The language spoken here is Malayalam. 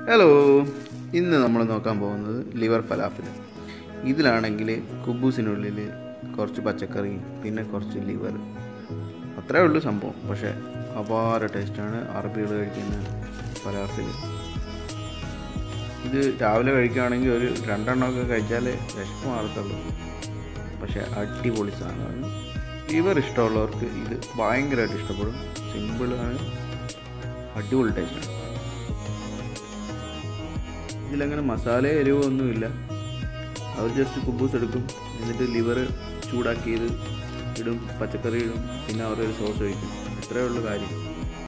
ഹലോ ഇന്ന് നമ്മൾ നോക്കാൻ പോകുന്നത് ലിവർ ഫലാഫിൽ ഇതിലാണെങ്കിൽ കുബൂസിനുള്ളിൽ കുറച്ച് പച്ചക്കറി പിന്നെ കുറച്ച് ലിവർ അത്രേ ഉള്ളൂ സംഭവം പക്ഷേ അപാര ടേസ്റ്റാണ് അറബികൾ കഴിക്കുന്ന ഫലാഫിൽ ഇത് രാവിലെ കഴിക്കുകയാണെങ്കിൽ ഒരു രണ്ടെണ്ണമൊക്കെ കഴിച്ചാലേ വിശപ്പ് മാറത്തുള്ളൂ പക്ഷേ അടിപൊളി സാധനമാണ് ലിവർ ഇഷ്ടമുള്ളവർക്ക് ഇത് ഭയങ്കരമായിട്ട് ഇഷ്ടപ്പെടും സിമ്പിളാണ് അടിപൊളി ടേസ്റ്റാണ് ഇതിലങ്ങനെ മസാല എരിവോ ഒന്നുമില്ല അവർ ജസ്റ്റ് കുബൂസ് എടുക്കും എന്നിട്ട് ലിവർ ചൂടാക്കിയത് ഇടും പച്ചക്കറി ഇടും പിന്നെ അവർ ഒരു സോസ് ഒഴിക്കും ഇത്രയേ ഉള്ളൂ കാര്യം